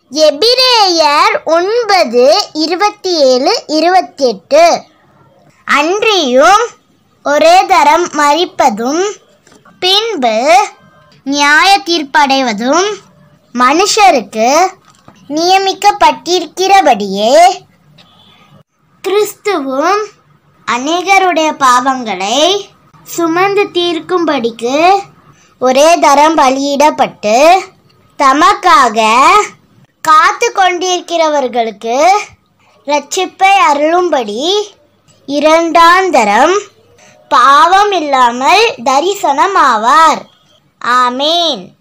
எபிரேயர் ஒன்பது இருபத்தி ஏழு இருபத்தி எட்டு அன்றியும் ஒரே தரம் மறிப்பதும் பின்பு நியாய தீர்ப்படைவதும் மனுஷருக்கு நியமிக்கப்பட்டிருக்கிறபடியே கிறிஸ்துவும் அநேகருடைய பாவங்களை சுமந்து தீர்க்கும்படிக்கு ஒரே தரம் பலியிடப்பட்டு தமக்காக காத்து கொண்டிருக்கிறவர்களுக்கு ரட்சிப்பை அருளும்படி இரண்டாந்தரம் பாவம் இல்லாமல் தரிசனமாவார் ஆமேன்